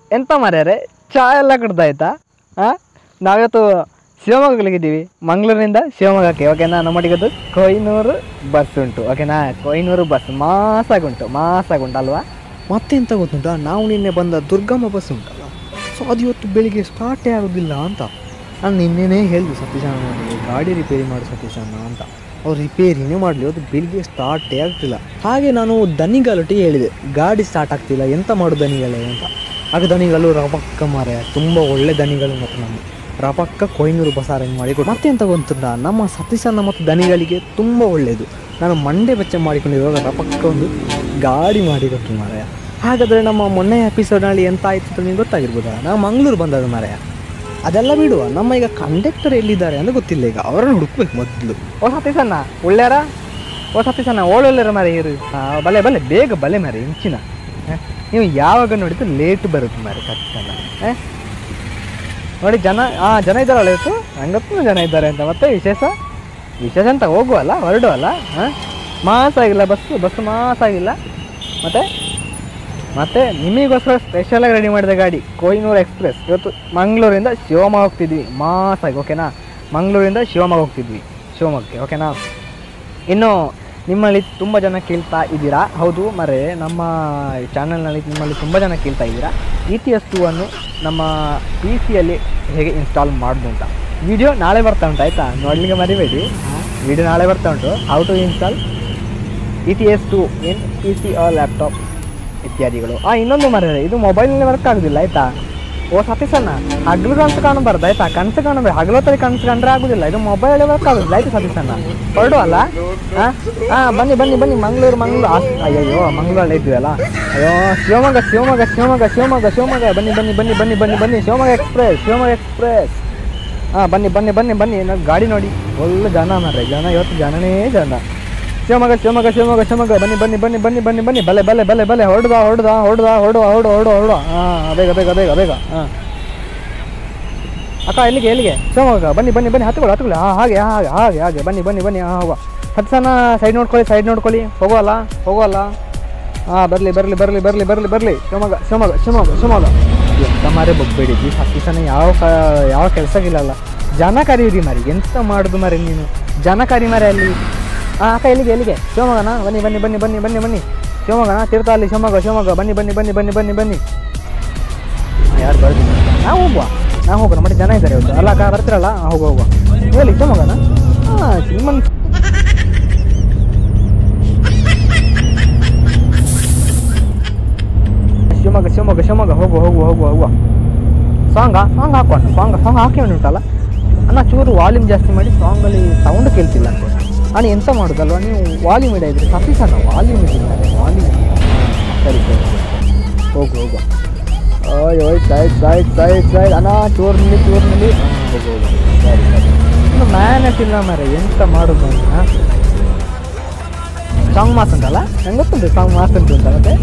ಎಂತ ಮಾರ್ಯಾರೆ ಚಾ ಎಲ್ಲ ಕುಡ್ದಾಯ್ತಾ ಹಾಂ ನಾವಿವತ್ತು ಶಿವಮೊಗ್ಗಲಿಗಿದ್ದೀವಿ ಮಂಗಳೂರಿನಿಂದ ಶಿವಮೊಗ್ಗಕ್ಕೆ ಓಕೆನಾ ನಮ್ಮೊಟ್ಟಿಗದು ಕೊಯ್ನೂರು ಬಸ್ ಉಂಟು ಓಕೆನಾ ಕೊಯ್ನೂರು ಬಸ್ ಮಾಸಾಗುಂಟು ಮಾಸಾಗುಂಟು ಅಲ್ವಾ ಮತ್ತೆಂತ ಗೊತ್ತುಂಟಾ ನಾವು ನಿನ್ನೆ ಬಂದ ದುರ್ಗಮ್ಮ ಬಸ್ ಉಂಟಲ್ಲ ಸೊ ಅದು ಇವತ್ತು ಬೆಳಿಗ್ಗೆ ಸ್ಟಾರ್ಟೇ ಆಗೋದಿಲ್ಲ ಅಂತ ನಾನು ನಿನ್ನೆನೇ ಹೇಳಿದೆ ಸತೀಶ್ ಅಣ್ಣ ನನಗೆ ಗಾಡಿ ರಿಪೇರಿ ಮಾಡು ಸತೀಶ್ ಅಣ್ಣ ಅಂತ ಅವ್ರು ರಿಪೇರಿನೇ ಮಾಡಲಿ ಅದು ಬೆಳಿಗ್ಗೆ ಸ್ಟಾರ್ಟೇ ಆಗ್ತಿಲ್ಲ ಹಾಗೆ ನಾನು ದನಿಗಾಲೊಟ್ಟಿಗೆ ಹೇಳಿದೆ ಗಾಡಿ ಸ್ಟಾರ್ಟ್ ಆಗ್ತಿಲ್ಲ ಎಂತ ಮಾಡು ದನಿಗಳೇ ಅಂತ ಆಗ ದನಿಗಳು ರಪಕ್ಕ ಮಾರೆ ತುಂಬ ಒಳ್ಳೆ ದನಿಗಳು ಮತ್ತು ನಮ್ಮ ರಪಕ್ಕ ಕೊಯ್ನೂರು ಬಸ್ ಅರೇಂಜ್ ಮಾಡಿ ಕೊಟ್ಟು ಮತ್ತೆ ಎಂತ ಗೊತ್ತುಂಟಾ ನಮ್ಮ ಸತೀಶ್ ಅಣ್ಣ ಮತ್ತು ದನಿಗಳಿಗೆ ತುಂಬ ಒಳ್ಳೆಯದು ನಾನು ಮಂಡೆ ಬೆಚ್ಚ ಮಾಡಿಕೊಂಡಿರುವಾಗ ರಪಕ್ಕ ಒಂದು ಗಾಡಿ ಮಾಡಿ ಕೊಟ್ಟರು ಮಾರಾಯ ಹಾಗಾದರೆ ನಮ್ಮ ಮೊನ್ನೆ ಎಪಿಸೋಡ್ನಲ್ಲಿ ಎಂತ ಆಯ್ತು ಅಂತ ನಿಮ್ಗೆ ಗೊತ್ತಾಗಿರ್ಬೋದಾ ನಾವು ಮಂಗಳೂರು ಬಂದದ್ದು ಮಾರಾಯ ಅದೆಲ್ಲ ಬಿಡುವ ನಮ್ಮ ಈಗ ಕಂಡಕ್ಟರ್ ಎಲ್ಲಿದ್ದಾರೆ ಅಂತ ಗೊತ್ತಿಲ್ಲ ಈಗ ಅವರನ್ನು ಹುಡುಕ್ಬೇಕು ಮೊದಲು ಓ ಸತೀಸಣ್ಣ ಒಳ್ಳೆಯರ ಓ ಸತೀಸಣ್ಣ ಒಳ್ಳೊಳ್ಳೆರ ಮರೆ ಇರು ಹಾಂ ಬಲೆ ಬಲೆ ಬೇಗ ಬಲೆ ಮರೆ ಇಂಚಿನ ಹ? ನೀವು ಯಾವಾಗ ನೋಡಿದ್ರು ಲೇಟ್ ಬರುತ್ತೆ ಮರೆ ಸತೀಸಣ್ಣ ಹ? ನೋಡಿ ಜನ ಹಾಂ ಜನ ಇದ್ದಾರಲ್ಲ ಇವತ್ತು ಹಂಗತ್ತು ಜನ ಇದ್ದಾರೆ ಅಂತ ಮತ್ತೆ ವಿಶೇಷ ವಿಶೇಷ ಅಂತ ಹೋಗುವಲ್ಲ ಹೊರಡುವಲ್ಲ ಹಾಂ ಮಾಸ್ ಆಗಿಲ್ಲ ಬಸ್ಸು ಬಸ್ಸು ಮಾಸ್ ಆಗಿಲ್ಲ ಮತ್ತೆ ಮತ್ತೆ ನಿಮಗೋಸ್ಕರ ಸ್ಪೆಷಲಾಗಿ ರೆಡಿ ಮಾಡಿದ ಗಾಡಿ ಕೊಯ್ನೂರು ಎಕ್ಸ್ಪ್ರೆಸ್ ಇವತ್ತು ಮಂಗಳೂರಿಂದ ಶಿವಮೊಗ್ಗ ಹೋಗ್ತಿದ್ವಿ ಮಾಸಾಗಿ ಓಕೆನಾ ಮಂಗಳೂರಿಂದ ಶಿವಮೊಗ್ಗ ಹೋಗ್ತಿದ್ವಿ ಶಿವಮೊಗ್ಗಕ್ಕೆ ಓಕೆನಾ ಇನ್ನು ನಿಮ್ಮಲ್ಲಿ ತುಂಬ ಜನ ಕೇಳ್ತಾ ಇದ್ದೀರಾ ಹೌದು ಮರೆ ನಮ್ಮ ಚಾನಲ್ನಲ್ಲಿ ನಿಮ್ಮಲ್ಲಿ ತುಂಬ ಜನ ಕೇಳ್ತಾ ಇದ್ದೀರಾ ಇ ಟಿ ಎಸ್ ಟೂ ಅನ್ನು ನಮ್ಮ ಪಿ ಸಿಯಲ್ಲಿ ಹೇಗೆ ಇನ್ಸ್ಟಾಲ್ ಮಾಡೋದು ಅಂತ ವಿಡಿಯೋ ನಾಳೆ ಬರ್ತಾ ಉಂಟು ಆಯಿತಾ ನೋಡಲಿಕ್ಕೆ ಮರಿಬೇಡಿ ವಿಡಿಯೋ ನಾಳೆ ಬರ್ತಾ ಉಂಟು how to install E T S to in P C or laptop ಇತ್ಯಾದಿಗಳು ಆ ಇನ್ನೊಂದು ಮರ ಇದು ಮೊಬೈಲ್ನಲ್ಲಿ ವರ್ಕ್ ಆಗೋದಿಲ್ಲ ಆಯಿತಾ ಓ ಸತೀಶಣ್ಣ ಹಗಲು ಕನಸು ಕಾಣಬಾರ್ದು ಆಯ್ತಾ ಕನಸು ಕಾಣಬೇಕು ಹಗಲೊತ್ತಲ್ಲಿ ಕನಸು ಕಂಡ್ರೆ ಆಗೋದಿಲ್ಲ ಇದು ಮೊಬೈಲ್ ವರ್ಕ್ ಆಗೋದಿಲ್ಲ ಆಯ್ತು ಸತೀಶಣ್ಣ ಹೊರಡು ಅಲ್ಲ ಹಾಂ ಹಾಂ ಬನ್ನಿ ಬನ್ನಿ ಬನ್ನಿ ಮಂಗಳೂರು ಮಂಗಳೂರು ಅಯ್ಯಯ್ಯೋ ಮಂಗಳೂರಲ್ಲಿ ಇದ್ವಿ ಅಯ್ಯೋ ಶಿವಮೊಗ್ಗ ಶಿವಮೊಗ್ಗ ಶಿವಮೊಗ್ಗ ಶಿವಮೊಗ್ಗ ಶಿವಮೊಗ್ಗ ಬನ್ನಿ ಬನ್ನಿ ಬನ್ನಿ ಬನ್ನಿ ಬನ್ನಿ ಬನ್ನಿ ಶಿವಮೊಗ್ಗ ಎಕ್ಸ್ಪ್ರೆಸ್ ಶಿವಮೊಗ್ಗ ಎಕ್ಸ್ಪ್ರೆಸ್ ಹಾಂ ಬನ್ನಿ ಬನ್ನಿ ಬನ್ನಿ ಬನ್ನಿ ನಾವು ಗಾಡಿ ನೋಡಿ ಒಳ್ಳೆ ಜನ ಮಾರ್ರೆ ಜನ ಇವತ್ತು ಜನನೇ ಜನ ಶಿವಮೊಗ್ಗ ಶಿವಮೊಗ್ಗ ಶಿವಮೊಗ್ಗ ಶಿವಮೊಗ್ಗ ಬನ್ನಿ ಬನ್ನಿ ಬನ್ನಿ ಬನ್ನಿ ಬನ್ನಿ ಬನ್ನಿ ಬಲೆ ಬಲೆ ಬಲೆ ಬಲೆ ಹೊಡ್ದ ಹೊಡ್ದ ಹೊಡ್ದ ಹೊಡುವ ಹೊಡು ಹೊಡು ಹೊಡು ಹಾಂ ಬೇಗ ಬೇಗ ಬೇಗ ಬೇಗ ಹಾಂ ಅಕ್ಕ ಎಲ್ಲಿಗೆ ಎಲ್ಲಿಗೆ ಶಿವಮೊಗ್ಗ ಬನ್ನಿ ಬನ್ನಿ ಬನ್ನಿ ಹತ್ಕೊಳ್ಳಿ ಹತ್ಕೊಳ್ಳಿ ಹಾಂ ಹಾಗೆ ಹಾಗೆ ಹಾಗೆ ಹಾಗೆ ಬನ್ನಿ ಬನ್ನಿ ಬನ್ನಿ ಹಾಂ ಹೋಗುವ ಹತ್ತು ಸಲ ಸೈಡ್ ನೋಡ್ಕೊಳ್ಳಿ ಸೈಡ್ ನೋಡ್ಕೊಳ್ಳಿ ಹೋಗೋಲ್ಲ ಹೋಗೋಲ್ಲ ಹಾಂ ಬರಲಿ ಬರಲಿ ಬರಲಿ ಬರಲಿ ಬರಲಿ ಬರಲಿ ಶಿವಮೊಗ್ಗ ಶಿವಮೊಗ್ಗ ಶಿವಮೊಗ್ಗ ಶಿವಮೊಗ್ಗ ಎಂತ ಮಾರೇ ಬಗ್ಬೇಡಿ ಈ ಹತ್ತು ಸಲ ಯಾವ ಕ ಯಾವ ಕೆಲಸಗಿಲ್ಲಲ್ಲ ಜನ ಕರೀರಿ ಮಾರಿ ಎಂತ ಮಾಡುದು ಮಾರಿ ನೀನು ಜನ ಕರಿ ಮಾರಿ ಅಲ್ಲಿ ಹಾಂ ಅಕ್ಕ ಎಲ್ಲಿಗೆ ಎಲ್ಲಿಗೆ ಶಿವಮೊಗ್ಗನಾ ಬನ್ನಿ ಬನ್ನಿ ಬನ್ನಿ ಬನ್ನಿ ಬನ್ನಿ ಬನ್ನಿ ಶಿವಮೊಗ್ಗನಾ ತೀರ್ಥಹಳ್ಳಿ ಶಿವಮೊಗ್ಗ ಶಿವಮೊಗ್ಗ ಬನ್ನಿ ಬನ್ನಿ ಬನ್ನಿ ಬನ್ನಿ ಬನ್ನಿ ಬನ್ನಿ ಯಾರು ಬರ್ತೀನಿ ನಾವು ಹೋಗುವ ನಾವು ಹೋಗೋಣ ಮತ್ತೆ ಜನ ಇದ್ದಾರೆ ಇವತ್ತು ಅಲ್ಲ ಅಕ್ಕ ಬರ್ತಿರಲ್ಲ ಹಾಂ ಹೋಗುವ ಹೋಗುವ ಹೇಳಿ ಶಿವಮೊಗ್ಗನಾ ಹಾಂ ನಿಮ್ಮನ್ನು ಶಿವಮೊಗ್ಗ ಶಿವಮೊಗ್ಗ ಶಿವಮೊಗ್ಗ ಹೋಗುವ ಹೋಗುವ ಹೋಗುವ ಹೋಗುವ ಸಾಂಗ ಸಾಂಗ್ ಹಾಕೋಣ ಸಾಂಗ್ ಸಾಂಗ್ ಹಾಕಿ ಉಂಟಲ್ಲ ಅಣ್ಣ ಚೂರು ವಾಲ್ಯೂಮ್ ಜಾಸ್ತಿ ಮಾಡಿ ಸಾಂಗಲ್ಲಿ ಸೌಂಡ್ ಕೇಳ್ತಿಲ್ಲ ಅಂತ ಅಣ್ಣ ಎಂತ ಮಾಡೋದಲ್ವ ನೀವು ವಾಲ್ಯೂಮ್ ಇಡ ಇದ್ರೆ ಸತೀಶ್ ಅಣ್ಣ ವಾಲ್ಯೂಮ್ ಇಟ್ಟಿದ್ದಾರೆ ವಾಲ್ಯೂಮ್ ಸರಿ ಸರಿ ಸರಿ. ಹೋಗು ಹೋಗುವ ಓಯ್ ಓಯ್ ಸೈಡ್ ಸೈಡ್ ಸೈಡ್ ಸೈಡ್ ಅಣ್ಣ ಚೂರ್ನಲ್ಲಿ ಚೂರ್ನಲ್ಲಿ ಹೋಗು ಹೋಗು ಸರಿ ಸರಿ ಇನ್ನು ಮ್ಯಾನೆಟ್ ಇಲ್ಲ ಮಾರೆ ಎಂತ ಮಾಡೋದು ಅಂತ ಸಾಂಗ್ ಮಾಸ್ ಉಂಟಲ್ಲ ನಂಗೆ ಗೊತ್ತುಂಟು ಸಾಂಗ್ ಮಾಸ್ ಉಂಟು ಅಂತ ಮತ್ತೆ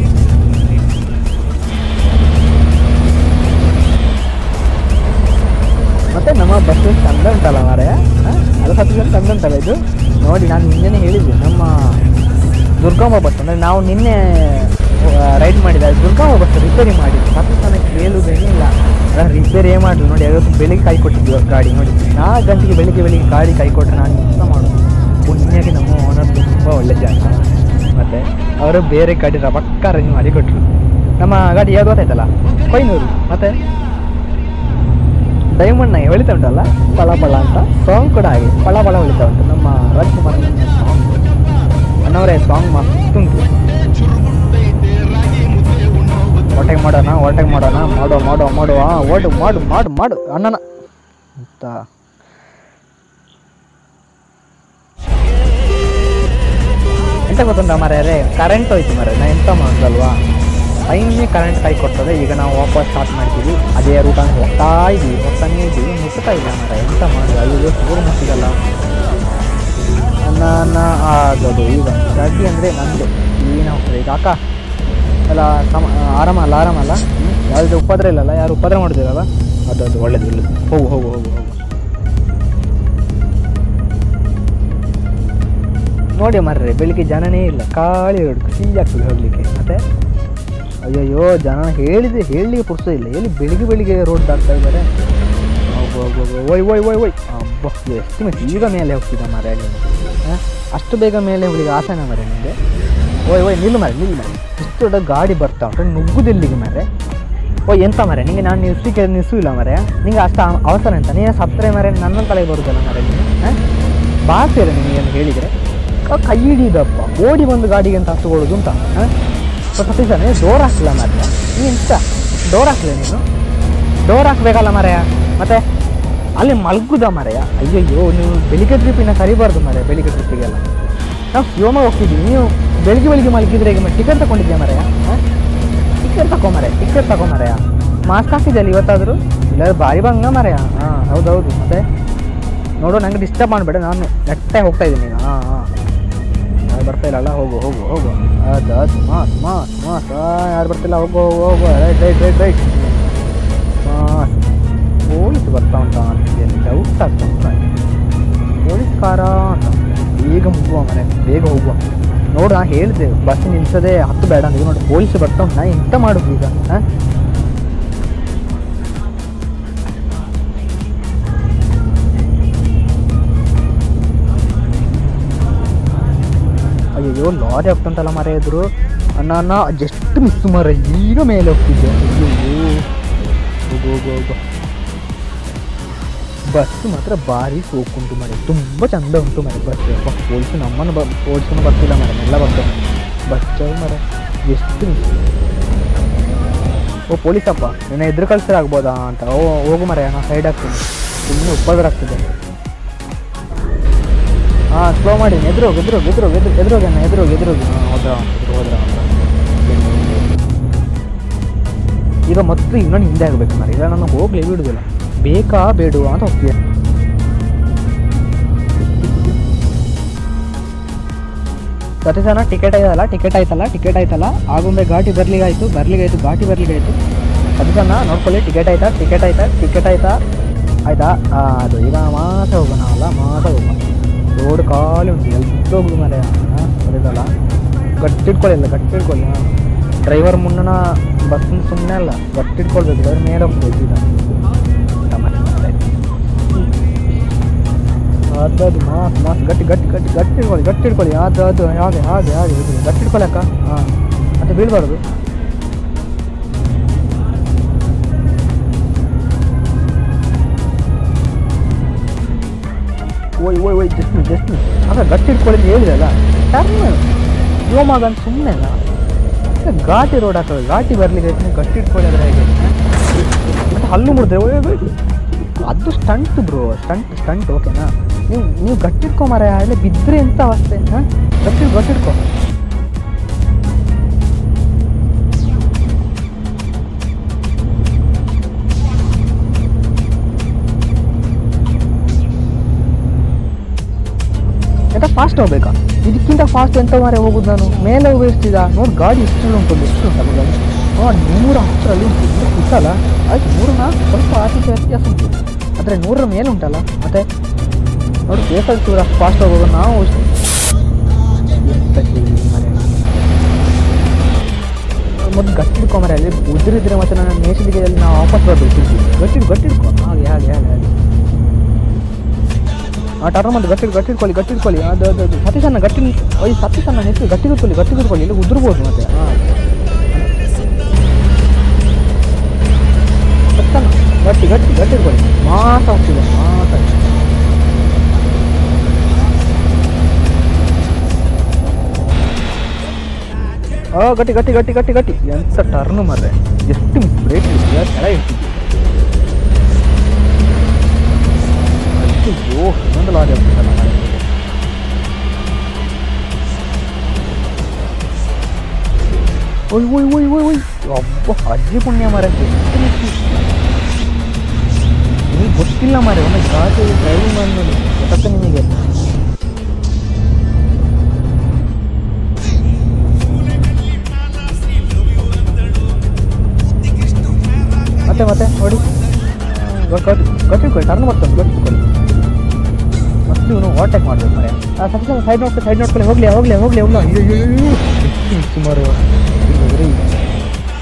ಮತ್ತೆ ನಮ್ಮ ಬಸ್ ಚಂದ ಉಂಟಲ್ಲ ಮಾರಾಯ ಹ? ಅದು ಹತ್ತು ಜನ ಚಂದ ಉಂಟಲ್ಲ ಇದು ನೋಡಿ ನಾನು ನಿನ್ನೆ ಹೇಳಿದ್ದೆ ನಮ್ಮ ದುರ್ಗಮ್ಮ ಬಸ್ ಅಂದರೆ ನಾವು ನಿನ್ನೆ ರೈಡ್ ಮಾಡಿದ ದುರ್ಗಮ್ಮ ಬಸ್ ರಿಪೇರಿ ಮಾಡಿ ಹತ್ತು ಸ್ಥಾನಕ್ಕೆ ಕೇಳುವುದೇನೇ ಇಲ್ಲ ರಿಪೇರಿ ಏನು ಮಾಡಲಿ ನೋಡಿ ಅವತ್ತು ಬೆಳಿಗ್ಗೆ ಕೈ ಕೊಟ್ಟಿದ್ವಿ ಗಾಡಿ ನೋಡಿ ನಾಲ್ಕು ಗಂಟೆಗೆ ಬೆಳಿಗ್ಗೆ ಬೆಳಿಗ್ಗೆ ಗಾಡಿ ಕೈ ಕೊಟ್ಟರೆ ನಾನು ಎಂತ ಮಾಡೋದು ಪುಣ್ಯಕ್ಕೆ ನಮ್ಮ ಓನರ್ ತುಂಬ ಒಳ್ಳೆ ಜನ ಮತ್ತು ಅವರು ಬೇರೆ ಗಾಡಿ ರಬಕ್ಕ ಅರೇಂಜ್ ಮಾಡಿ ಕೊಟ್ಟರು ನಮ್ಮ ಗಾಡಿ ಯಾವ್ದು ಗೊತ್ತಾಯ್ತಲ್ಲ ಕೊಯ್ನೂರು ಮತ್ತು ಡೈಮಂಡ್ ನಾಯಿ ಹೊಳಿತಾ ಉಂಟಲ್ಲ ಪಳ ಪಳ ಅಂತ ಸಾಂಗ್ ಕೂಡ ಹಾಗೆ ಪಳ ಪಳ ಹೊಳಿತಾ ಉಂಟು ನಮ್ಮ ರಾಜ್ಕುಮಾರ್ ಸಾಂಗ್ ಅಣ್ಣವರೇ ಸಾಂಗ್ ಮಸ್ತ್ ಉಂಟು ಓಟೆಗೆ ಮಾಡೋಣ ಓಟೆಗೆ ಮಾಡೋಣ ಮಾಡೋ ಮಾಡೋ ಮಾಡುವ ಓಡು ಮಾಡು ಮಾಡು ಮಾಡು ಅಣ್ಣನ ಅಂತ ಎಂತ ಗೊತ್ತುಂಟ ಮರ್ಯಾರೆ ಕರೆಂಟ್ ಹೋಯ್ತು ಮರ ನಾ ಎಂತ ಮಾಡೋದಲ್ವಾ ಟೈಮ್ನೇ ಕರೆಂಟ್ ಕೈ ಕೊಡ್ತದೆ ಈಗ ನಾವು ವಾಪಸ್ ಸ್ಟಾರ್ಟ್ ಮಾಡ್ತೀವಿ ಅದೇ ರೂಟನ್ನು ಹೋಗ್ತಾ ಇದ್ದೀವಿ ಹೋಗ್ತಾನೇ ಇದ್ದೀವಿ ಮುಟ್ತಾ ಇಲ್ಲ ಮರ ಎಂತ ಮಾಡೋದು ಅಯ್ಯೋ ಚೂರು ಮುಟ್ಟಿದಲ್ಲ ಅನ್ನ ಅನ್ನ ಆಗೋದು ಈಗ ಗಡ್ಡಿ ಅಂದರೆ ನಂದು ಏನು ಹೋಗ್ತದೆ ಈಗ ಅಕ್ಕ ಎಲ್ಲ ಸಮ ಆರಾಮಲ್ಲ ಆರಾಮಲ್ಲ ಹ್ಞೂ ಯಾವುದು ಉಪದ್ರ ಇಲ್ಲಲ್ಲ ಯಾರು ಉಪದ್ರ ಮಾಡೋದಿಲ್ಲಲ್ಲ ಅದು ಅದು ಒಳ್ಳೇದು ಒಳ್ಳೇದು ಹೋಗು ಹೋಗು ಹೋಗು ಹೋಗು ನೋಡಿ ಮರ್ರೆ ಬೆಳಿಗ್ಗೆ ಜನನೇ ಇಲ್ಲ ಖಾಲಿ ರೋಡ್ ಖುಷಿ ಆಗ್ತದೆ ಹೋಗ್ಲಿಕ್ಕೆ ಮತ್ತೆ ಅಯ್ಯಯ್ಯೋ ಜನ ಹೇಳಿದೆ ಹೇಳಲಿಕ್ಕೆ ಪುರ್ಸೋ ಇಲ್ಲ ಎಲ್ಲಿ ಬೆಳಿಗ್ಗೆ ಬೆಳಿಗ್ಗೆ ರೋಡ್ ದಾಟ್ತಾ ಇದ್ದಾರೆ ಓಯ್ ಓಯ್ ಓಯ್ ಓಯ್ ಅಬ್ಬ ಎಷ್ಟು ಮಿಸ್ ಈಗ ಮೇಲೆ ಹೋಗ್ತಿದ್ದ ಮರ ನೀನು ಅಷ್ಟು ಬೇಗ ಮೇಲೆ ಹೋಗ್ಲಿಕ್ಕೆ ಆಸನ ಮರೆ ನಿಮಗೆ ಓಯ್ ಓಯ್ ನಿಲ್ಲು ಮರೆ ನಿಲ್ಲು ಮರೆ ಇಷ್ಟು ದೊಡ್ಡ ಗಾಡಿ ಬರ್ತಾ ಉಂಟು ನುಗ್ಗುದೆಲ್ಲಿಗೆ ಮರೆ ಓಯ್ ಎಂತ ಮರೆ ನಿಂಗೆ ನಾನು ನಿಲ್ಸಲಿಕ್ಕೆ ನಿಲ್ಸೂ ಇಲ್ಲ ಮರೆ ನಿಂಗೆ ಅಷ್ಟು ಆ- ಅವಸರ ಎಂತ ನೀನು ಸತ್ತರೆ ಮರೆ ನನ್ನ ತಲೆಗೆ ಬರುದಲ್ಲ ಮರೆ ನೀನು ಹಾಂ ಬಾಸೇರ ನಿನಗೆ ಏನು ಹೇಳಿದರೆ ಕ- ಕೈ ಹಿಡಿದಪ್ಪ ಓಡಿ ಬಂದು ಗಾಡಿಗೆ ಅಂತ ಹತ್ತುಕೊಳ್ಳೋದು ಅಂತ ಹಾಂ ಸತೀಶನೇ ಡೋರ್ ಹಾಕಿಲ್ಲ ಮಾರ್ರೆ ನೀ ಎಂತ ಡೋರ್ ಹಾಕಿಲ್ಲ ನೀನು ಡೋರ್ ಹಾಕ್ಬೇಕಲ್ಲ ಮರೆಯ ಮತ್ತೆ ಅಲ್ಲಿ ಮಲ್ಗುದ ಮರೆಯ ಅಯ್ಯಯ್ಯೋ ನೀವು ಬೆಳಿಗ್ಗೆ ಟ್ರಿಪ್ಪಿನ ಕರಿಬಾರ್ದು ಮರೆ ಬೆಳಿಗ್ಗೆ ಟ್ರಿಪ್ಪಿಗೆಲ್ಲ ನಾವು ಶಿವಮೊಗ್ಗ ಹೋಗ್ತಿದ್ದೀವಿ ನೀವು ಬೆಳಿಗ್ಗೆ ಬೆಳಿಗ್ಗೆ ಮಲಗಿದ್ರೆ ಈಗ ಟಿಕೆಟ್ ತಗೊಂಡಿದ್ಯಾ ಮರೆಯ ಟಿಕೆಟ್ ತಗೋ ಮರೆ ಟಿಕೆಟ್ ತಗೋ ಮರೆಯ ಮಾಸ್ಕ್ ಹಾಕಿದ್ಯಲ್ಲ ಇವತ್ತಾದರೂ ಇಲ್ಲ ಭಾರಿ ಬಂಗ ಮರೆಯ ಹಾಂ ಹೌದೌದು ಮತ್ತೆ ನೋಡು ನಂಗೆ ಡಿಸ್ಟರ್ಬ್ ಮಾಡಬೇಡ ನಾನು ನೆಟ್ಟೆ ಹೋಗ್ತಾ ಇದ್ದೀನಿ ಈಗ ಹಾಂ ಹಾಂ ಯಾರು ಬರ್ತಾ ಇಲ್ಲಲ್ಲ ಹೋಗು ಹೋಗು ಹೋಗು ಅದು ಅದು ಮಾಸ್ ಮಾಸ್ ಮಾಸ್ ಯಾರು ಬರ್ತಿಲ್ಲ ಹೋಗು ಹೋಗು ಹೋಗು right right right right mass police ಬರ್ತಾ ಉಂಟ ಅಂತ ಡೌಟ್ ಆಗ್ತಾ ಉಂಟ ಪೊಲೀಸ್ ಕಾರ ಅಂತ ಬೇಗ ಮುಗುವ ಮನೆ ಬೇಗ ಹೋಗುವ ನೋಡು ನಾ ಹೇಳಿದೆ ಬಸ್ ನಿಲ್ಸದೆ ಹತ್ತು ಬೇಡ ಅಂತ ಈಗ ನೋಡಿ ಪೊಲೀಸ್ ಬರ್ತಾ ಉಂಟು ನಾ ಎಂತ ಮಾಡುದು ಈಗ ಹಾಂ ಅಯ್ಯೋ ಲಾರಿ ಹೋಗ್ತಂತಲ್ಲ ಮರ ಎದುರು ನಾನು ಜಸ್ಟ್ ಮಿಸ್ ಮರ ಈಗ ಮೇಲೆ ಹೋಗ್ತಿದ್ದೆ ಅಯ್ಯೋ ಹೋಗು ಹೋಗು ಹೋಗು ಬಸ್ ಮಾತ್ರ ಭಾರಿ ಸೋಕುಂಟು ಮರೆ ತುಂಬ ಚಂದ ಉಂಟು ಮರೆ ಬಸ್ ಪೊಲೀಸ್ ನಮ್ಮನ್ನು ಬ ಪೊಲೀಸನ್ನು ಬರ್ತಿಲ್ಲ ಮರೆ ಎಲ್ಲ ಬರ್ತೇನೆ ಬಸ್ ಮರ ಎಷ್ಟು ಮಿಸ್ ಓ ಪೊಲೀಸಪ್ಪ ನಿನ್ನ ಎದುರು ಕಳ್ಸಿರ ಆಗ್ಬೋದಾ ಅಂತ ಓ ಹೋಗು ಮರೆ ನಾನು ಸೈಡ್ ಆಗ್ತೀನಿ ಸುಮ್ಮನೆ ಉಪದ್ರ ಆಗ್ತಿದೆ ಹಾಂ ಸ್ಲೋ ಮಾಡಿ ಎದುರೋಗಿ ಎದುರೋಗಿ ಎದುರೋಗಿ ಎದುರು ಎದುರೋಗಿ ಅಣ್ಣ ಎದುರೋಗಿ ಎದುರೋಗಿ ಹಾಂ ಹೋದ್ರ ಎದುರು ಹೋದ್ರ ಈಗ ಮತ್ತು ಇನ್ನೊಂದು ಹಿಂದೆ ಆಗಬೇಕು ಮರ ಈಗ ನಾನು ಹೋಗ್ಲಿ ಬಿಡುದಿಲ್ಲ ಬೇಕಾ ಬೇಡುವ ಅಂತ ಹೋಗ್ತೀಯ ಸತಿ ಸಲ ಟಿಕೆಟ್ ಆಯ್ತಲ್ಲ ಟಿಕೆಟ್ ಆಯ್ತಲ್ಲ ಟಿಕೆಟ್ ಆಯ್ತಲ್ಲ ಆಗುಂಬೆ ಘಾಟಿ ಬರ್ಲಿಗಾಯ್ತು ಬರ್ಲಿಗಾಯ್ತು ಘಾಟಿ ಬರ್ಲಿಗಾಯ್ತು ಸತಿ ಸಣ್ಣ ನೋಡ್ಕೊಳ್ಳಿ ಟಿಕೆಟ್ ಆಯ್ತಾ ಟಿಕೆಟ್ ಆಯ್ತಾ ಟಿಕೆಟ್ ಆಯ್ತಾ ಆಯ್ತಾ ಆ, ಅದು ಈಗ ಮಾತ್ರ ಹೋಗೋಣ ಅಲ್ಲ ಮಾತ್ರ ಹೋಗೋಣ ರೋಡ್ ಖಾಲಿ ಉಂಟು ಎಲ್ಲಿ ಹೋಗುದು ಮರೆ ಹಾಂ ಗೊತ್ತಿದ್ದಲ್ಲ ಗಟ್ಟಿ ಇಟ್ಕೊಳ್ಳಿ ಅಲ್ಲ ಗಟ್ಟಿ ಇಟ್ಕೊಳ್ಳಿ ಹಾಂ ಡ್ರೈವರ್ ಮುನ್ನ ಬಸ್ ಸುಮ್ಮನೆ ಅಲ್ಲ ಗಟ್ಟಿ ಇಟ್ಕೊಳ್ಬೇಕು ಅದ್ರ ಮೇಲೆ ಹೋಗ್ಬೇಕು ಈಗ ತಮಾಷೆ ಮಾಡ್ತಾ ಇದ್ದೀನಿ. ಅದು ಅದು ಮಾಸ್ ಮಾಸ್ ಗಟ್ಟಿ ಗಟ್ಟಿ ಗಟ್ಟಿ ಗಟ್ಟಿ ಇಟ್ಕೊಳ್ಳಿ ಗಟ್ಟಿ ಇಟ್ಕೊಳ್ಳಿ ಅದು ಅದು ಹಾಗೆ ಹಾಗೆ ಹಾಗೆ ಇದು ಗಟ್ಟಿ ಇಟ್ಕೊಳ್ಳಿ ಅಕ್ಕ ಹಾಂ ಮತ್ತೆ ಬೀಳ್ಬಾರ್ದು ಓಯ್ ಓಯ್ ಓಯ್ ಜಸ್ಟ್ ಜಸ್ಟ್ ಆಗ ಗಟ್ಟಿ ಇಟ್ಕೊಳ್ಳಿ ಅಂತ ಹೇಳಿದಲ್ಲ ಟರ್ನ್ ಶಿವಮೊಗ್ಗ ಅಂತ ಸುಮ್ಮನೆ ಅಲ್ಲ ಮತ್ತೆ ಘಾಟಿ ರೋಡ್ ಹಾಕೋದು ಘಾಟಿ ಬರ್ಲಿಕ್ಕೆ ನೀವು ಗಟ್ಟಿ ಇಟ್ಕೊಳ್ಳಿ ಅದ್ರ ಹೇಗೆ ಮತ್ತೆ ಹಲ್ಲು ಮುರಿದ್ರೆ ಓಯ್ ಓಯ್ ಓಯ್. ಅದು ಸ್ಟಂಟ್ ಬ್ರೋ ಸ್ಟಂಟ್ ಸ್ಟಂಟ್ ಓಕೆನಾ ನೀವು ನೀವು ಗಟ್ಟಿಟ್ಕೊ ಮರ ಅಲ್ಲಿ ಬಿದ್ದರೆ ಎಂತ ಅವಸ್ಥೆ ಹಾಂ ಗಟ್ಟಿ ಗಟ್ಟಿಟ್ಕೊ ಎಂತ ಫಾಸ್ಟ್ ಹೋಗ್ಬೇಕಾ ಇದಕ್ಕಿಂತ ಫಾಸ್ಟ್ ಎಂತ ಮಾರೆ ಹೋಗುದು ನಾನು ಮೇಲೆ ಹೋಗಿಸ್ತಿದ್ದ ನೋಡಿ ಗಾಡಿ ಎಷ್ಟು ಉಂಟು ಎಷ್ಟು ಉಂಟಲ್ಲ ಗಾಡಿ ಹಾಂ ನೂರ ಹತ್ತರಲ್ಲಿ ಉಂಟು ಇದು ಕುಸಲ್ಲ ಆಯ್ತು ನೂರು ನಾಲ್ಕು ಸ್ವಲ್ಪ ಆಚೆ ವ್ಯತ್ಯಾಸ ಉಂಟು ಆದರೆ ನೂರರ ಮೇಲೆ ಉಂಟಲ್ಲ ಮತ್ತೆ ನೋಡಿ ಬೇಕಲ್ಲಿ ಚೂರು ಅಷ್ಟು ಫಾಸ್ಟ್ ಹೋಗೋದು ನಾವು ಅಷ್ಟು ಎಂತ ಕೇಳಿ ಮಾರ್ರೆ. ಮೊದಲು ಗಟ್ಟಿ ಹಿಡ್ಕೊಂಬರ ಅಲ್ಲಿ ಉದುರಿದ್ರೆ ಮತ್ತೆ ನನ್ನ ನೇಷನ್ಗೆ ಅಲ್ಲಿ ನಾವು ವಾಪಸ್ ಬರಬೇಕು ಗಟ್ಟಿ ಗಟ್ಟಿ ಹಿಡ್ಕೊ ಹಾಗೆ ಹಾಗೆ ಹಾಗೆ ಹಾಗೆ ಆ ಟರ್ನ್ ಮಾಡಿ ಗಟ್ಟಿ ಗಟ್ಟಿ ಇಟ್ಕೊಳ್ಳಿ ಗಟ್ಟಿ ಇಟ್ಕೊಳ್ಳಿ ಅದು ಅದು ಅದು ಸತಿ ಸಣ್ಣ ಗಟ್ಟಿ ಓಯ್ ಸತಿ ಸಣ್ಣ ನೆಟ್ಟು ಗಟ್ಟಿ ಇಟ್ಕೊಳ್ಳಿ ಗಟ್ಟಿ ಇಟ್ಕೊಳ್ಳಿ ಇಲ್ಲಿ ಉದುರ್ಬೋದು ಮತ್ತೆ ಹಾಂ ಸತ್ತಣ್ಣ ಗಟ್ಟಿ ಗಟ್ಟಿ ಗಟ್ಟಿ ಇಟ್ಕೊಳ್ಳಿ ಮಾಸ ಹೋಗ್ತಿದೆ ಮಾಸ ಆ ಗಟ್ಟಿ ಗಟ್ಟಿ ಗಟ್ಟಿ ಗಟ್ಟಿ ಗಟ್ಟಿ ಎಂತ ಟರ್ನು ಮರ್ರೆ ಎಷ್ಟು ಬ್ರೇಕ್ ಕೆಳ ಇರ್ತಿದ್ವಿ ಅಯ್ಯೋ ಇನ್ನೊಂದು ಲಾರಿ ಆಗ್ತದಲ್ಲ ಮಾರ್ರೆ. ಓಯ್ ಓಯ್ ಓಯ್ ಓಯ್ ಓಯ್ ಅಬ್ಬ ಅಜ್ಜಿ ಪುಣ್ಯ ಮಾರ ನಿಮಗೆ ಗೊತ್ತಿಲ್ಲ ಮಾರೆ ಒಮ್ಮೆ ಗಾಡಿ ಡ್ರೈವಿಂಗ್ ಮಾಡಿ ನೋಡಿ ಗೊತ್ತಾಗ್ತ ನಿಮಗೆ ಮತ್ತೆ ಮತ್ತೆ ನೋಡಿ ಗಟ್ಟಿ ಗಟ್ಟಿಟ್ಕೊಳ್ಳಿ ಟರ್ನ್ ಮಾಡ್ತಾನೆ ಗಟ್ಟಿಟ್ಕೊಳ್ಳಿ ಮತ್ತೆ ಇವನು ಓವರ್ಟೇಕ್ ಮಾಡ್ಬೇಕು ಮರೆ ಆ ಸತಿ ಸೈಡ್ ನೋಡ್ಕೊಳ್ಳಿ ಸೈಡ್ ನೋಡ್ಕೊಳ್ಳಿ ಹೋಗ್ಲಿ ಹೋಗ್ಲಿ ಹೋಗ್ಲಿ ಹೋಗ್ಲಿ ಅಯ್ಯೋ ಸುಮಾರು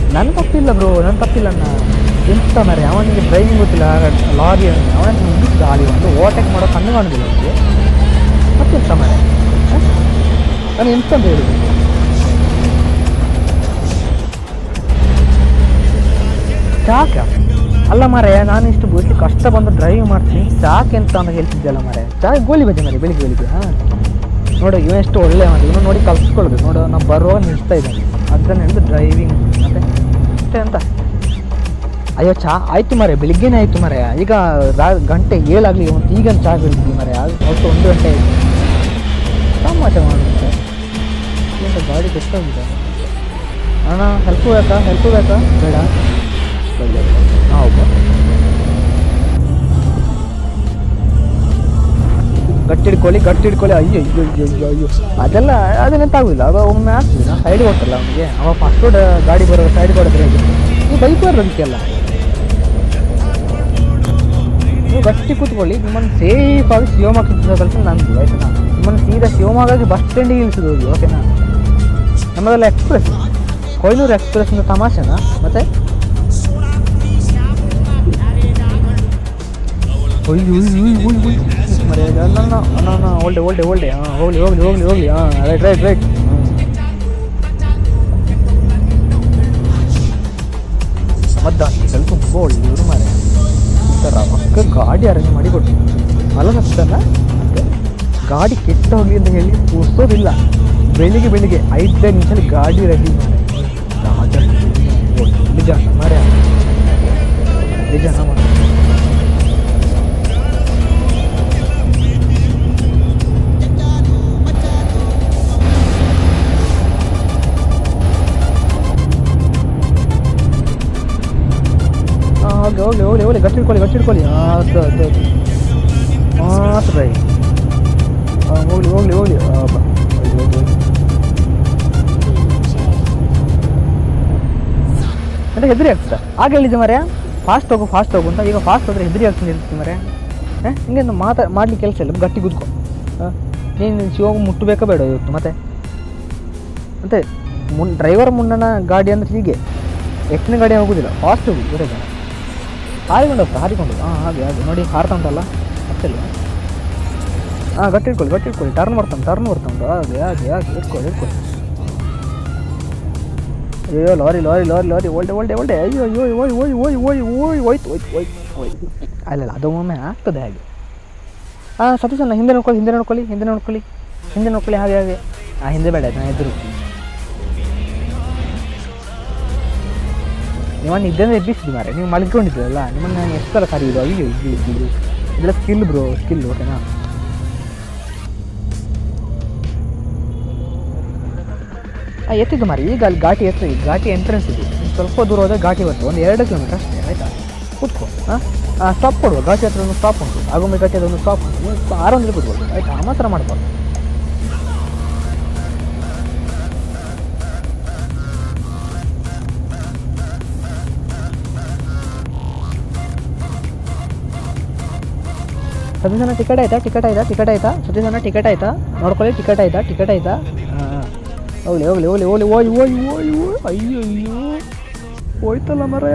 ನನ್ನ ತಪ್ಪಿಲ್ಲ ಬ್ರೋ ನನ್ನ ತಪ್ಪಿಲ್ಲ ಅಣ್ಣ ಎಂತ ಮರೆ ಅವನಿಗೆ ಡ್ರೈವಿಂಗ್ ಗೊತ್ತಿಲ್ಲ ಲಾರಿ ಅವನ ಮುಗಿಸ್ದ ಅಲ್ಲಿ ಒಂದು ಓವರ್ಟೇಕ್ ಮಾಡೋ ಕಣ್ಣು ಕಾಣುದಿಲ್ಲ ಅವನಿಗೆ ಮತ್ತೆಂತ ಮರೆ ನಾನು ಎಂತ ಅಂತ ಹೇಳಿದೆ ಚಾಕ ಅಲ್ಲ ಮಾರೆ ನಾನು ಇಷ್ಟು ಬುದ್ಧಿ ಕಷ್ಟ ಬಂದು ಡ್ರೈವ್ ಮಾಡ್ತೀನಿ ಚಾಕ್ ಎಂತ ಅಂತ ಹೇಳ್ತಿದ್ದೆಲ್ಲ ಮಾರೆ ಚಾ ಗೋಲಿ ಬಜೆ ಮಾರೆ ಬೆಳಿಗ್ಗೆ ಬೆಳಿಗ್ಗೆ ಹಾಂ ನೋಡು ಇವ ಎಷ್ಟು ಒಳ್ಳೆ ಮಾಡಿ ಇವನು ನೋಡಿ ಕಲ್ಸ್ಕೊಳ್ಬೇಕು ನೋಡು ನಾವು ಬರುವಾಗ ನಿಲ್ಸ್ತಾ ಇದ್ದಾನೆ ಅದನ್ನ ಹೇಳಿದು ಡ್ರೈವಿಂಗ್ ಮತ್ತೆ ಅಷ್ಟೇ ಅಂತ ಅಯ್ಯೋ ಚಾ ಆಯ್ತು ಮಾರೆ ಬೆಳಿಗ್ಗೆನೇ ಆಯ್ತು ಮಾರೆ ಈಗ ರಾ ಗಂಟೆ ಏಳಾಗಲಿ ಒಂದು ಈಗ ಚಾ ಬೆಳಿಗ್ಗೆ ಮಾರೆ ಅದು ಒಟ್ಟು ಒಂದು ಗಂಟೆ ಆಯ್ತು ತಮಾಷೆ ಮಾಡುತ್ತೆ ಎಂತ ಗಾಡಿ ಕೆಟ್ಟೋಗಿದೆ ಅಣ್ಣ ಹೆಲ್ಪ್ ಬೇಕಾ ಹೆಲ್ಪ್ ಬೇಕಾ ಬೇಡ ಹಾಂ ಹೌದು ಗಟ್ಟಿ ಹಿಡ್ಕೊಳ್ಳಿ ಗಟ್ಟಿ ಹಿಡ್ಕೊಳ್ಳಿ ಅಯ್ಯೋ ಅಯ್ಯೋ ಅಯ್ಯೋ ಅಯ್ಯೋ ಅಯ್ಯೋ ಅದೆಲ್ಲ ಅದನ್ನೆಂತ ಆಗುದಿಲ್ಲ ಅದು ಒಮ್ಮೆ ಆಗ್ತದೆ ನಾ ಸೈಡ್ ಕೊಟ್ಟಲ್ಲ ಅವನಿಗೆ ಅವ ಫಸ್ಟ್ ಗಾಡಿ ಬರೋ ಸೈಡ್ ಕೊಡಿದ್ರೆ ಹೇಗೆ ನೀವು ಬೈಕ್ ಬರೋದಕ್ಕೆಲ್ಲ ನೀವು ಗಟ್ಟಿ ಕೂತ್ಕೊಳ್ಳಿ ನಿಮ್ಮನ್ನು ಸೇಫ್ ಆಗಿ ಶಿವಮೊಗ್ಗ ಕೆಲಸ ನಂದು ಆಯ್ತಾ ನಿಮ್ಮನ್ನು ಸೀದಾ ಶಿವಮೊಗ್ಗಾಗಿ ಬಸ್ ಸ್ಟ್ಯಾಂಡಿಗೆ ಇಳಿಸಿದ್ದು ಹೋಗಿ ಓಕೆನಾ ನಮ್ಮದೆಲ್ಲ ಎಕ್ಸ್ಪ್ರೆಸ್ ಕೊಯ್ನೂರು ಎಕ್ಸ್ಪ್ರೆಸ್ ಅಂತ ತಮಾಷೆನಾ ಮತ್ತೆ ಒಯ್ ಒಯ್ ಒಯ್ ಒಯ್ ಒಯ್ ಮರೆ ನನ್ನ ನನ್ನ ಒಳ್ಳೆ ಒಳ್ಳೆ ಒಳ್ಳೆ ಹಾಂ ಹೋಗ್ಲಿ ಹೋಗ್ಲಿ ಹೋಗ್ಲಿ ಹೋಗ್ಲಿ ಹಾಂ ರೈಟ್ ರೈಟ್ ರೈಟ್ ಮದ್ದ ಸ್ವಲ್ಪ ತುಂಬ ಒಳ್ಳೆಯವರು ಮಾರೆ ಈ ಥರ ಅಕ್ಕ ಗಾಡಿ ಅರೇಂಜ್ ಮಾಡಿ ಕೊಟ್ಟು ಅಲ್ಲ ಸತ್ತಲ್ಲ ಗಾಡಿ ಕೆಟ್ಟ ಹೋಗ್ಲಿ ಅಂತ ಹೇಳಿ ಕೂರ್ಸೋದಿಲ್ಲ ಬೆಳಿಗ್ಗೆ ಬೆಳಿಗ್ಗೆ ಐದೇ ನಿಮಿಷದಲ್ಲಿ ಗಾಡಿ ರೆಡಿ ರಾಜ ಓ, ನಿಜ ಮಾರ್ಯ ನಿಜ ಮಾಡ ಹಾಂ ಹೋಗಿ ಹೋಗ್ಲಿ ಹೋಗ್ಲಿ ಹೋಗ್ಲಿ ಗಟ್ಟಿ ಹಿಡ್ಕೊಳ್ಳಿ ಗಟ್ಟಿ ಹಿಡ್ಕೊಳ್ಳಿ ಹಾಂ ಅದು ಅದು ಅದು ಮಾತ್ರ ರೈ ಹಾಂ ಹೋಗ್ಲಿ ಹೋಗ್ಲಿ ಹೋಗ್ಲಿ ಹಾಂ ಬಾ ಹೋಗಿ ಹೋಗಿ ಹೋಗಿ ಅಂದರೆ ಹೆದರಿ ಆಗ್ತದೆ ಆಗ ಹೇಳಿದ್ದೆ ಮರೆ ಫಾಸ್ಟ್ ಹೋಗು ಫಾಸ್ಟ್ ಹೋಗು ಅಂತ ಈಗ ಫಾಸ್ಟ್ ಹೋದ್ರೆ ಹೆದರಿ ಆಗ್ತದೆ ಇರ್ತೀನಿ ಮರೆ ಹಾಂ ಹಿಂಗೆ ಮಾತಾ ಮಾಡ್ಲಿಕ್ಕೆ ಕೆಲಸ ಇಲ್ಲ ಗಟ್ಟಿ ಕೂತ್ಕೊ ಹಾಂ ನೀನು ಶಿವಾಗ ಮುಟ್ಟಬೇಕಾ ಬೇಡ ಇವತ್ತು ಮತ್ತೆ ಮತ್ತೆ ಮುನ್ ಡ್ರೈವರ್ ಮುನ್ನನ ಗಾಡಿ ಅಂದ್ರೆ ಹೀಗೆ ಎಕ್ಸ್ನ ಗಾಡಿ ಹೋಗೋದಿಲ್ಲ ಫಾಸ್ಟ್ ಹೋಗಿ ಇವರೇಗ ಹಾರಿಕೊಂಡು ಹೋಗ್ತಾ ಹಾರಿಕೊಂಡು ಹಾಂ ಹಾಗೆ ಹಾಗೆ ನೋಡಿ ಹಾರ್ತಾ ಉಂಟಲ್ಲ ಅಷ್ಟಲ್ಲ ಹಾಂ ಗಟ್ಟಿ ಇಟ್ಕೊಳ್ಳಿ ಗಟ್ಟಿ ಇಟ್ಕೊಳ್ಳಿ ಟರ್ನ್ ಮಾಡ್ತಾನೆ ಟರ್ನ್ ಮಾಡ್ತಾ ಉಂಟು ಹಾಗೆ ಹಾಗೆ ಹಾಗೆ ಇಟ್ಕೊಳ್ಳಿ ಇಟ್ಕೊಳ್ಳಿ ಅಯ್ಯೋ ಲಾರಿ ಲಾರಿ ಲಾರಿ ಲಾರಿ ಒಳ್ಳೆ ಒಳ್ಳೆ ಒಳ್ಳೆ ಅಯ್ಯೋ ಅಯ್ಯೋ ಓಯ್ ಓಯ್ ಓಯ್ ಓಯ್ ಓಯ್ ಹೋಯ್ತು ಹೋಯ್ತು ಹೋಯ್ತು ಹೋಯ್ತು ಅಲ್ಲಲ್ಲ ಅದು ಒಮ್ಮೆ ಆಗ್ತದೆ ಹಾಗೆ ಹಾಂ ಸತೀಶ್ ಅಣ್ಣ ಹಿಂದೆ ನೋಡ್ಕೊಳ್ಳಿ ಹಿಂದೆ ನೋಡ್ಕೊಳ್ಳಿ ಹಿಂದೆ ನೋಡ್ಕೊಳ್ಳಿ ಹಿಂದೆ ನೋಡ್ಕೊಳ್ಳಿ ಹಾಗೆ ಹಾಗೆ ಹಾಂ ಹಿಂದೆ ಬೇಡ ಆಯ್ತು ನಾನು ಎದುರು ನಿಮ್ಮನ್ನು ಇದ್ದಂದ್ರೆ ಎಬ್ಬಿಸಿದ್ದು ಮಾರೆ ನೀವು ಮಲ್ಕೊಂಡಿದ್ದೀರಲ್ಲ ನಿಮ್ಮನ್ನು ನಾನು ಎಷ್ಟು ಸಲ ಕರೆಯುವುದು ಅಯ್ಯೋ ಇದು ಇದು ಇದು ಇದೆಲ್ಲ ಸ್ಕಿಲ್ ಬ್ರೋ ಸ್ಕಿಲ್ ಓಕೆನಾ ಆ, ಎತ್ತಿದ್ದು ಮಾರಿ ಈಗ ಅಲ್ಲಿ ಘಾಟಿ ಎತ್ತ ಘಾಟಿ ಎಂಟ್ರೆನ್ಸ್ ಇದೆ ಇನ್ನು ಸ್ವಲ್ಪ ದೂರ ಹೋದರೆ ಘಾಟಿ ಬರ್ತದೆ ಒಂದು ಎರಡು ಕಿಲೋಮೀಟರ್ ಅಷ್ಟೇ ಆಯಿತಾ ಕೂತ್ಕೋ ಹಾಂ ಸ್ಟಾಪ್ ಕೊಡುವ ಘಾಟಿ ಹತ್ರ ಒಂದು ಸ್ಟಾಪ್ ಉಂಟು ಆಗೊಮ್ಮೆ ಘಾಟಿ ಹತ್ರ ಒಂದು ಸ್ಟಾಪ್ ಉಂಟು ನೀವು ಆರಾಮದಲ್ಲಿ ಕೂತ್ಕೊಳ್ಳಿ ಆಯಿತಾ ಆ ಮಾತ್ರ ಮಾಡ್ಬಾರ್ದು ಸತೀಶನ ಟಿಕೆಟ್ ಆಯ್ತಾ ಟಿಕೆಟ್ ಆಯ್ತಾ ಟಿಕೆಟ್ ಆಯ್ತಾ ಸತೀಶನ ಟಿಕೆಟ್ ಆಯ್ತಾ ನೋಡ್ಕೊಳ್ಳಿ ಟಿಕೆಟ್ ಆಯ್ತಾ ಟಿಕೆಟ್ ಆಯ್ತಾ ಹಾಂ ಹೋಗ್ಲಿ ಹೋಗ್ಲಿ ಹೋಗ್ಲಿ ಹೋಗ್ಲಿ ಓಯ್ ಓಯ್ ಓಯ್ ಓಯ್ ಅಯ್ಯೋ ಅಯ್ಯೋ ಹೋಯ್ತಲ್ಲ ಮರಯ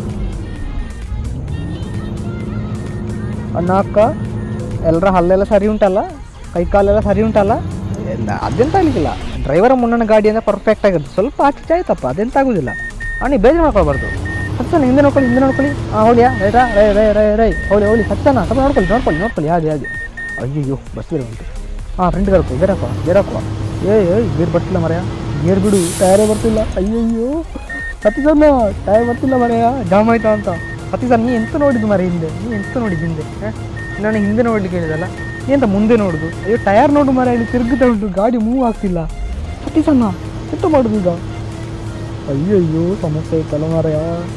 ಅಣ್ಣ ಅಕ್ಕ ಎಲ್ಲರ ಹಲ್ಲೆಲ್ಲ ಸರಿ ಉಂಟಲ್ಲ ಕೈ ಕಾಲೆಲ್ಲ ಸರಿ ಉಂಟಲ್ಲ ಎಲ್ಲ ಅದೆಂತ ಆಗ್ಲಿಕ್ಕಿಲ್ಲ ಡ್ರೈವರ ಮುನ್ನನ ಗಾಡಿ ಅಂದರೆ ಪರ್ಫೆಕ್ಟ್ ಆಗಿರುತ್ತೆ ಸ್ವಲ್ಪ ಆಚೆ ಆಯ್ತಪ್ಪ ಅದೆಂತ ಆಗೋದಿಲ್ಲ ಅಣ್ಣ ಬೇಜಾರು ಮಾಡ್ಕೊಳ್ಬಾರ್ದು ಸತ್ಸನ ಹಿಂದೆ ನೋಡ್ಕೊಳ್ಳಿ ಹಿಂದೆ ನೋಡ್ಕೊಳ್ಳಿ ಹಾಂ ಹೋಗ್ಲಿಯಾ ರೈಟಾ ರೈ ರೈ ರೈ ರೈ ಹೋಗ್ಲಿ ಹೋಗ್ಲಿ ಸತ್ಸನ ಸ್ವಲ್ಪ ನೋಡ್ಕೊಳ್ಳಿ ನೋಡ್ಕೊಳ್ಳಿ ನೋಡ್ಕೊಳ್ಳಿ ಹಾಗೆ ಹಾಗೆ ಅಯ್ಯಯ್ಯೋ ಬಸ್ ಬೇರೆ ಉಂಟು ಹಾಂ ಫ್ರೆಂಡ್ ಕರ್ಕೊ ಗೇರಪ್ಪ ಗೇರಪ್ಪ ಏ ಏಯ್ ಗೇರ್ ಬರ್ತಿಲ್ಲ ಮರೆಯ ಗೇರ್ ಬಿಡು ಟಯರೇ ಬರ್ತಿಲ್ಲ ಅಯ್ಯಯ್ಯೋ ಸತೀಸನ್ನ ಟೈರ್ ಬರ್ತಿಲ್ಲ ಮರೆಯ ಜಾಮ್ ಆಯ್ತಾ ಅಂತ ಸತೀಸನ್ ನೀ ಎಂತ ನೋಡಿದ್ದು ಮರೆ ಹಿಂದೆ ನೀ ಎಂತ ನೋಡಿದ್ದು ಹಿಂದೆ ಹಾಂ ನಾನು ಹಿಂದೆ ನೋಡ್ಲಿಕ್ಕೆ ಹೇಳಿದಲ್ಲ ನೀ ಎಂತ ಮುಂದೆ ನೋಡುದು ಅಯ್ಯೋ ಟಯರ್ ನೋಡು ಮರ ಇಲ್ಲಿ ತಿರುಗುತ್ತಾ ಉಂಟು ಗಾಡಿ ಮೂವ್ ಆಗ್ತಿಲ್ಲ ಸತೀಸನ್ನ ಎಂತ ಮಾಡುದು ಈಗ ಅಯ್ಯಯ್ಯೋ ಸಮಸ್ಯೆ ಐತಲ್ಲ ಮಾರಾಯ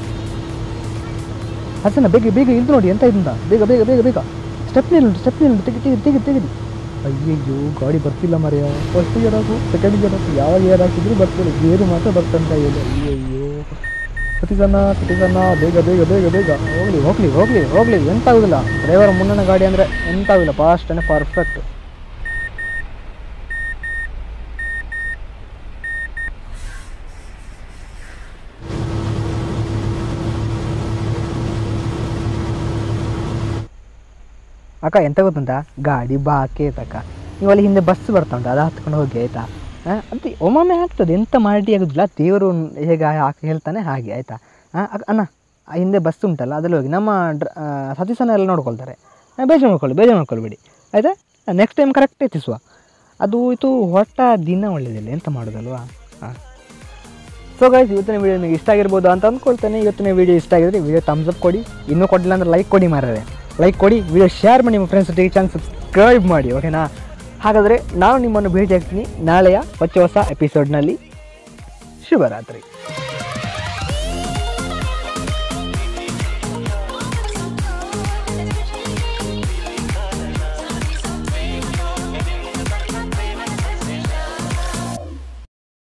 ಹಸನ ಬೇಗ ಬೇಗ ಇದು ನೋಡಿ ಎಂತ ಇದ್ದ ಬೇಗ ಬೇಗ ಬೇಗ ಬೇಗ ಸ್ಟೆಪ್ನಿ ಉಂಟು ಸ್ಟೆಪ್ನಿ ಉಂಟು ತೆಗಿ ತೆಗಿ ತೆಗಿ ತೆಗಿದಿ ಅಯ್ಯಯ್ಯೋ ಗಾಡಿ ಬರ್ತಿಲ್ಲ ಮಾರಾಯ ಫಸ್ಟ್ ಗೇರ್ ಹಾಕು ಸೆಕೆಂಡ್ ಗೇರ್ ಹಾಕು ಯಾವ ಗೇರ್ ಹಾಕಿದ್ರು ಬರ್ತಿಲ್ಲ ಗೇರು ಮಾತ್ರ ಬರ್ತಂತ ಹೇಳಿ ಅಯ್ಯಯ್ಯೋ ಸತಿಸನ್ನ ಸತಿಸನ್ನ ಬೇಗ ಬೇಗ ಬೇಗ ಬೇಗ ಹೋಗ್ಲಿ ಹೋಗ್ಲಿ ಹೋಗ್ಲಿ ಹೋಗ್ಲಿ ಎಂತ ಆಗುದಿಲ್ಲ ಡ್ರೈವರ್ ಮುನ್ನನ ಗಾಡಿ ಅಂದರೆ ಎಂತ ಆಗುದಿಲ್ಲ ಫಾಸ್ಟ್ ಆ್ಯಂಡ್ ಪರ್ಫೆಕ್ಟ್ ಅಕ್ಕ ಎಂತ ಗೊತ್ತುಂಟಾ ಗಾಡಿ ಬಾಕೆ ಅಕ್ಕ ನೀವು ಅಲ್ಲಿ ಹಿಂದೆ ಬಸ್ ಬರ್ತಾ ಉಂಟು ಅದು ಹತ್ಕೊಂಡು ಹೋಗಿ ಆಯಿತಾ ಅದು ಒಮ್ಮೊಮ್ಮೆ ಆಗ್ತದೆ ಎಂತ ಮಾಡಿ ಆಗೋದಿಲ್ಲ ದೇವರು ಹೇಗೆ ಹಾಕಿ ಹೇಳ್ತಾನೆ ಹಾಗೆ ಆಯಿತಾ ಅಣ್ಣ ಆ ಹಿಂದೆ ಬಸ್ ಉಂಟಲ್ಲ ಅದ್ರಲ್ಲಿ ಹೋಗಿ ನಮ್ಮ ಡ್ರ ಸತೀಸನ ಎಲ್ಲ ನೋಡ್ಕೊಳ್ತಾರೆ ಆ, ಬೇಜಾರು ಮಾಡ್ಕೊಳ್ಳಿ ಬೇಜಾರು ಮಾಡ್ಕೊಳ್ಬೇಡಿ ಆಯಿತಾ ನೆಕ್ಸ್ಟ್ ಟೈಮ್ ಕರೆಕ್ಟ್ ಎತ್ತಿಸುವ ಅದು ಇದು ಹೊಟ್ಟ ದಿನ ಒಳ್ಳೆಯದಿಲ್ಲ ಎಂತ ಮಾಡೋದಲ್ವಾ ಹಾಂ ಸೊ ಗೈಸ್ ಇವತ್ತಿನ ವಿಡಿಯೋ ನಿಮಗೆ ಇಷ್ಟ ಆಗಿರ್ಬೋದು ಅಂತ ಅಂದ್ಕೊಳ್ತೇನೆ ಇವತ್ತಿನ ವಿಡಿಯೋ ಇಷ್ಟ ಆಗಿದ್ರೆ ವಿಡಿಯೋ ಥಮ್ಸ್ ಅಪ್ ಕೊಡಿ ಇನ್ನೂ ಕೊಡಲಿಲ್ಲ ಅಂದ್ರೆ ಲೈಕ್ ಕೊಡಿ ಮಾರರೆ ಲೈಕ್ ಕೊಡಿ ವಿಡಿಯೋ ಶೇರ್ ಮಾಡಿ ನಿಮ್ಮ ಫ್ರೆಂಡ್ಸ್ ಜೊತೆಗೆ ಚಾನಲ್ ಸಬ್ಸ್ಕ್ರೈಬ್ ಮಾಡಿ ಓಕೆನಾ ಹಾಗಾದರೆ ನಾನು ನಿಮ್ಮನ್ನು ಭೇಟಿ ಆಗ್ತೀನಿ ನಾಳೆಯ ಹೊಚ್ಚ ಹೊಸ ಎಪಿಸೋಡ್ನಲ್ಲಿ ಶುಭರಾತ್ರಿ